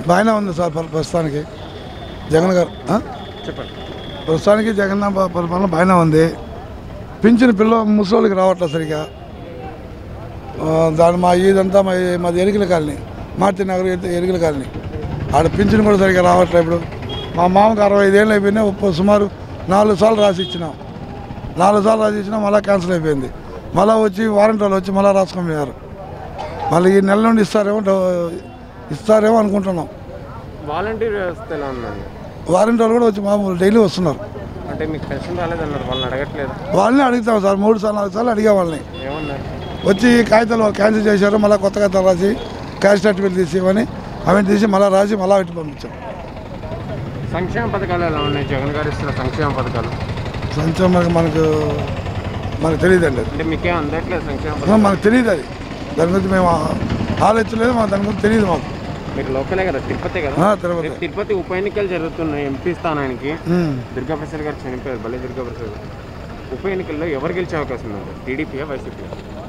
బాగానే ఉంది సార్ ప్ర- ప్రస్తుతానికి జగన్ గారు ఆ? చెప్పండి ప్రస్తుతానికి జగన్ ప- పరిపాలన బాగానే ఉంది పింఛన్ పిల్ల ముసలోళ్ళకి రావట్లేదు సరిగా ఆ, దాని మా ఇదంతా మా మాది ఎరికల కాలనీ మార్తి నగర్ ఎరి- ఎరికల కాలనీ ఆడ పింఛన్ కూడా సరిగా రావట్లేదు ఇప్పుడు మా మామకు అరవై ఐదేళ్ళు అయిపోయినాయి ఉప్పు సుమారు నాలుగు సార్లు రాసి ఇచ్చినాం నాలుగు సార్లు రాసి ఇచ్చినా మళ్ళీ క్యాన్సిల్ అయిపోయింది మళ్ళీ వచ్చి వారంటీ వాళ్ళు వచ్చి మళ్ళీ రాసుకొని పోయారు మళ్ళీ ఈ నెల నుండి ఇస్తారేమో డౌ- ఇస్తారేమో అనుకుంటున్నాం వాలంటీర్ వ్యవస్థ ఎలా ఉందండి వారంటీ వాళ్ళు కూడా వచ్చి మామూలు డైలీ వస్తున్నారు అంటే మీకు పెన్షన్ రాలేదన్నారు వాళ్ళని అడగట్లేదు వాళ్ళని అడుగుతాం సార్ మూడు సార్లు నాలుగు సార్లు అడిగా వాళ్ళని ఏమన్నారు వచ్చి కాగితాలు వాళ్ళు క్యాన్సిల్ చేశారు మళ్ళీ కొత్త కాగితాలు రాసి క్యాష్ సర్టిఫికేట్ తీసి ఇవ్వని అవన్నీ తీసి మళ్ళీ రాసి మళ్ళీ పెట్టి పంపించాం సంక్షేమ పథకాలు ఎలా ఉన్నాయి జగన్ గారు ఇస్తున్న సంక్షేమ పథకాలు సంచం మనకు మనకు మనకు తెలియదండి అది అంటే మీకేం అందట్లేదు సంక్షేమ ఆ, పథకాలు మనకు తెలియదు అది దాని గురించి మేము ఆలోచించలేదు మాకు దాని గురించి తెలియదు మాకు మీరు లోకలే కదా తిరుపతి కదా ఆ, తిరుపతి. రేపు తిరుపతి ఉప ఎన్నికలు జరుగుతున్నాయి ఎంపీ స్థానానికి ఉమ్. దుర్గా ప్రసాద్ గారు చనిపోయారు బల్లి దుర్గా ప్రసాద్ ఉప ఎన్నికల్లో ఎవరు గెలిచే అవకాశం ఉంది టీడీపీయా వైసీపీ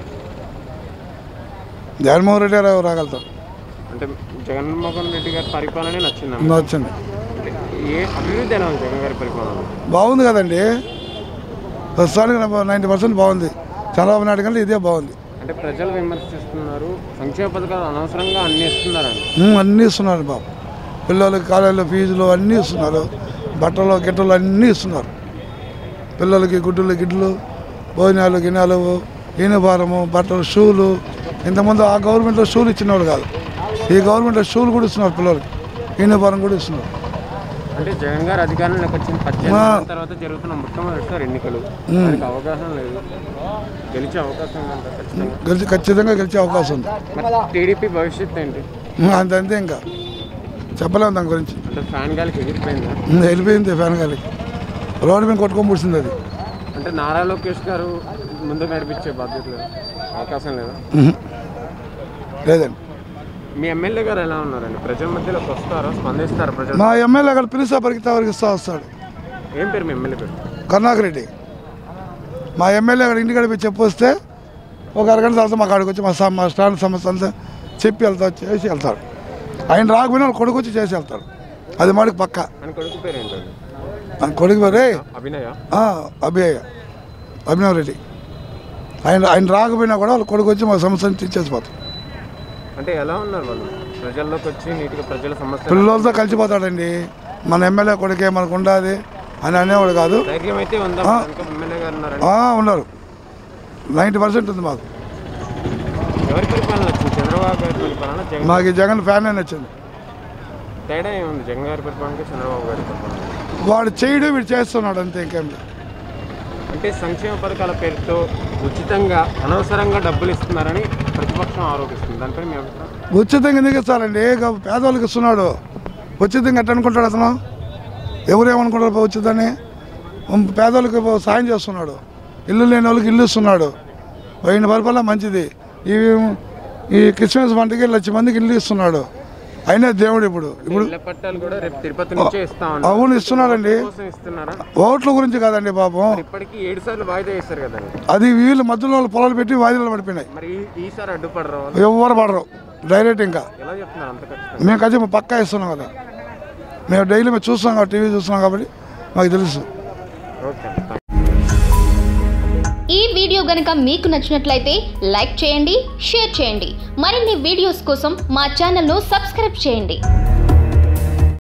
జగన్మోహన్ రెడ్డి గారు రాగలుగుతారు అంటే జగన్మోహన్ రెడ్డి గారి పరిపాలనే నచ్చిందా వచ్చింది అంటే ఏ అభివృద్ధి ఎలా ఉంది జగన్ గారి పరిపాలన బాగుంది కదండి ప్రస్తుతానికి నైంటీ పర్సెంట్ బాగుంది చంద్రబాబు నాయుడు కంటే ఇదే బాగుంది అంటే ప్రజలు విమర్శిస్తున్నారు సంక్షేమ పథకాలు అనవసరంగా అన్ని ఇస్తున్నారండి ఉమ్, అన్నీ ఇస్తున్నారు బాబు పిల్లలకి కాలేజీలో ఫీజులు అన్నీ ఇస్తున్నారు బట్టలు గిట్టలు అన్నీ ఇస్తున్నారు పిల్లలకి గుడ్డులు గిడ్లు భోజనాలు గిన్నెలు యూనిఫారము బట్టలు షూలు ఇంతకుముందు ఆ గవర్నమెంట్లో షూలు ఇచ్చినవాడు కాదు ఈ గవర్నమెంట్లో షూలు కూడా ఇస్తున్నారు పిల్లలకి యూనిఫారం కూడా ఇస్తున్నారు అంటే జగన్ గారు అధికారంలోకి వచ్చిన పద్దెనిమిది నెలల తర్వాత జరుగుతున్న మొట్టమొదటిసారి ఎన్నికలు దానికి అవకాశం లేదు గెలిచే అవకాశం ఉందంట ఖచ్చితంగా గెలిచి ఖచ్చితంగా గెలిచే అవకాశం ఉంది మరి టీడీపీ భవిష్యత్తు ఏంటి ఉమ్, అంతే ఇంకా చెప్పలేము దాని గురించి అంటే ఫ్యాన్ గాలికి ఎగిరిపోయిందా ఉమ్, వెళ్ళిపోయింది ఫ్యాన్ గాలికి రోడ్డు మీద కొట్టుకొని పుడిచింది అది అంటే నారా లోకేష్ గారు ముందు నడిపించే బాధ్యత లేదు అవకాశం లేదా ఉహు. లేదండి మీ ఎమ్మెల్యే గారు ఎలా ఉన్నారండి ప్రజల మధ్యలోకి వస్తారా స్పందిస్తారా ప్రజలు మా ఎమ్మెల్యే అక్కడ పిలిస్తే పరిగితే వరకు ఇస్తా వస్తాడు ఏం పేరు మీ ఎమ్మెల్యే పేరు కరుణాకర్ రెడ్డి మా ఎమ్మెల్యే అక్కడ ఇంటికాడ పోయి చెప్పి వస్తే ఒక అరగంట తర్వాత మా కాడికి వచ్చి మా సమ- మా స్టాండ్ సమస్య అంతా చెప్పి వెళ్తా చేసి వెళ్తాడు ఆయన రాకపోయినా వాళ్ళ కొడుకు వచ్చి చేసి వెళ్తాడు అది మాడికి పక్క అని కొడుకు పేరు ఏంటండి ఆయన కొడుకు రే అభినయ అభినయ్ అభినవ్ రెడ్డి ఆయన ఆయన రాకపోయినా కూడా వాళ్ళ కొడుకు వచ్చి మా సమస్యని తీర్చేసిపోతాడు అంటే ఎలా ఉన్నారు వాళ్ళు ప్రజల్లోకి వచ్చి నీట్గా ప్రజల సమస్య పిల్లలతో కలిసిపోతాడండి మన ఎమ్మెల్యే కొడుకే మనకు ఉండాది అని అనేవాడు కాదు ధైర్యం అయితే ఉందా ఆ. ఇంకా ఎమ్మెల్యే గారు ఉన్నారండి ఆ, ఉన్నారు నైంటీ పర్సెంట్ ఉంది మాకు ఎవరి పరిపాలన వచ్చింది చంద్రబాబు గారి పరిపాలన జగన్ మాకు ఈ జగన్ ఫ్యాన్ అని వచ్చింది తేడా ఏముంది జగన్ గారి పరిపాలనకి చంద్రబాబు గారి పరిపాలన వాడు చేయడు వీడు చేస్తున్నాడు అంతే ఇంకేం లేదు. అంటే సంక్షేమ పథకాల పేరుతో ఉచితంగా అనవసరంగా డబ్బులు ఇస్తున్నారని ప్రతిపక్షం ఆరోపిస్తుంది దానిపై మీ అభిప్రాయం ఉచితంగా ఎందుకు ఇస్తారండి ఇక పేదవాళ్ళకి ఇస్తున్నాడు ఉచితంగా ఎట్ట అనుకుంటాడు అతను ఎవరేమనుకుంటారు పో ఉచితాన్ని ఉం, పేదవాళ్ళకి పో సాయం చేస్తున్నాడు ఇల్లు లేని వాళ్ళకి ఇల్లు ఇస్తున్నాడు పోయిన పరిపాలన మంచిది ఈ ఈ క్రిస్మస్ పంటకి లక్ష మందికి ఇల్లు ఇస్తున్నాడు అయినా దేవుడు ఇప్పుడు ఇప్పుడు ఇళ్ల పట్టాలు కూడా రేపు తిరుపతి నుంచే ఇస్తా ఉన్నారు అవును ఇస్తున్నాడండి కోసం ఇస్తున్నారా ఓట్ల గురించి కాదండి పాపం మరి ఇప్పటికీ ఏడు సార్లు వాయిదా వేస్తారు కదండి అది వీళ్ళు మధ్యలో వాళ్ళు పొలాలు పెట్టి వాయిదాలు పడిపోయినాయి మరి ఈ- ఈసారి అడ్డుపడరు వాళ్ళు ఎవరు పడరు డైరెక్ట్ ఇంకా ఎలా చెప్తున్నారు అంత ఖచ్చితంగా మేము ఖచ్చితంగా పక్కా ఇస్తున్నాం కదా మేము డైలీ మేము చూస్తాం కాబట్టి టీవీ చూస్తున్నాం కాబట్టి మాకు తెలుసు ఓకే అండి థాంక్స్. ఈ వీడియో గనుక మీకు నచ్చినట్లయితే లైక్ చేయండి షేర్ చేయండి మరిన్ని వీడియోస్ కోసం మా ఛానల్ను సబ్స్క్రైబ్ చేయండి